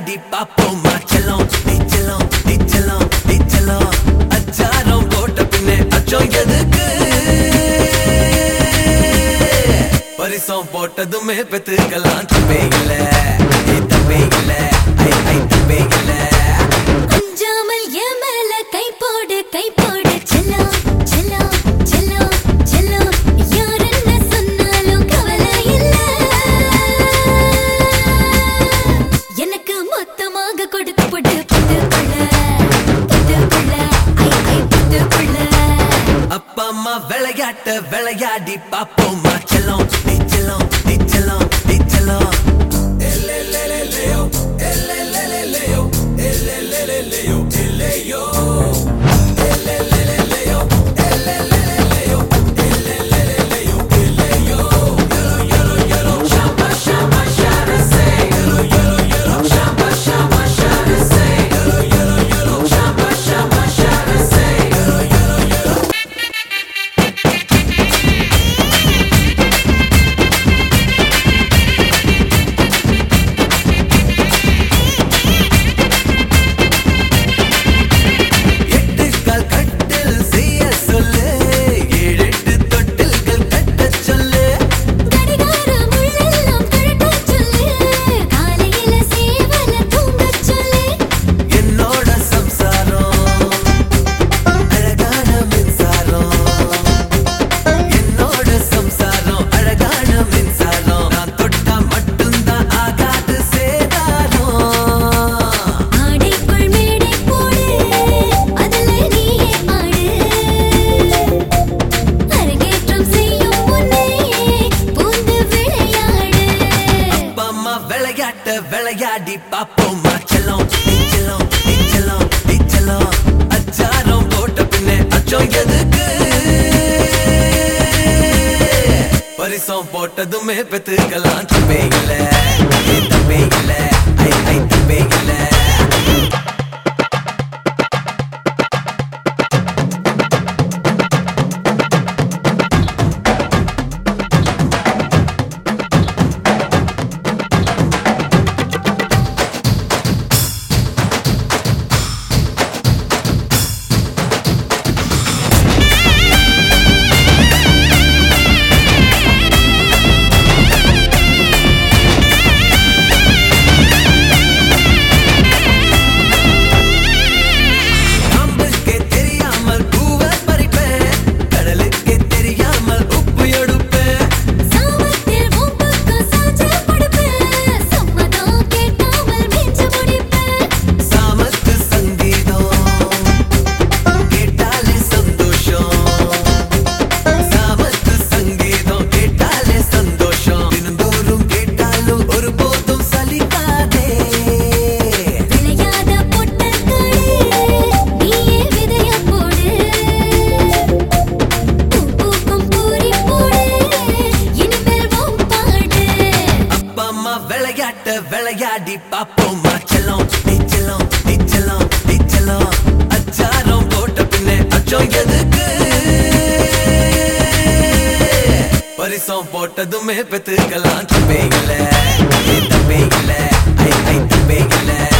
விளையாடி பாப்போமா செல்லம் நீ செல்லம் நீ செல்லம் நீ செல்லம் அச்சாரம் போட்ட பின்னே அச்சம் எதுக்கு பரிசம் போட்டதுமே பெத்துக்கலாம் தப்பே இல்ல ஏ தப்பே இல்ல ஐ ஐ தப்பே இல்ல அஞ்சாமல் என் மேல கை போடு கை போடு செல்லம் செல்லம் செல்லம் செல்லம் யார் என்ன சொன்னாலும் கவலை இல்ல எனக்கு மொத்தமாக கொடுத்து போட்டு பட்டுக்குள்ள பட்டுக்குள்ள ஐ ஐ பட்டுக்குள்ள அப்பா அம்மா விளையாட்ட விளையாடி பாப்போமா செல்லம் நீ செல்லம் நீ செல்லம் நீ செல்லம் எட்டு கால் கட்டில் செய்ய சொல்லு ஏழு எட்டு தொட்டில்கள் கட்டச் சொல்லு கடிகாரம் உள்ளெல்லாம் கழட்டச் சொல்லு காலையில சேவல தூங்கச் சொல்லு என்னோட சம்சாரம் அழகான மின்சாரம் என்னோட சம்சாரம் அழகான மின்சாரம் நான் தொட்டா மட்டும்தான் ஆகாது சேதாரம் ஆடைக்குள் மேடை போடு அதுல நீயே ஆடு அரங்கேற்றம் செய்யும் முன்னே பூந்து விளையாடு அப்பா அம்மா விளையாட்ட விளையாடி பாப்போமா செல்லம் நீ செல்லம் நீ செல்லம் நீ செல்லம் அச்சாரம் போட்ட பின்னே அச்சம் எதுக்கு பரிசம் போட்டதுமே பெத்துக்கலாம் தப்பே இல்ல ஏ தப்பே இல்ல ஐ ஐ தப்பே இல்ல அம்புக்கே தெரியாமல் பூவை பறிப்பேன் கடலுக்கே தெரியாமல் உப்பு எடுப்பேன் சாமத்தில் உன் பக்கம் சாஞ்சு படுப்பேன் சம்மதம் கேட்காமல் மிஞ்சு முடிப்பேன் சாமத்து சங்கீதம் கேட்டாலே சந்தோஷம் சாமத்து சங்கீதம் கேட்டாலே சந்தோஷம் தினந்தோறும் கேட்டாலும் ஒருபோதும் சலிக்காதே விளையாத பொட்டல்களே நீயே விதைய போடு பூ பூக்கும் பூரி போடு இனிமேல் உன் பாடு அப்பா அம்மா விளையாட்ட விளையாடி பாப்போமா செல்லம் நீ செல்லம் நீ செல்லம் நீ செல்லம் அச்சாரம் போட்ட பின்னே அச்சம் எதுக்கு பரிசம் போட்டதுமே பெத்துக்கலாம் தப்பே இல்ல ஏ தப்பே இல்ல ஐ ஐ தப்பே இல்ல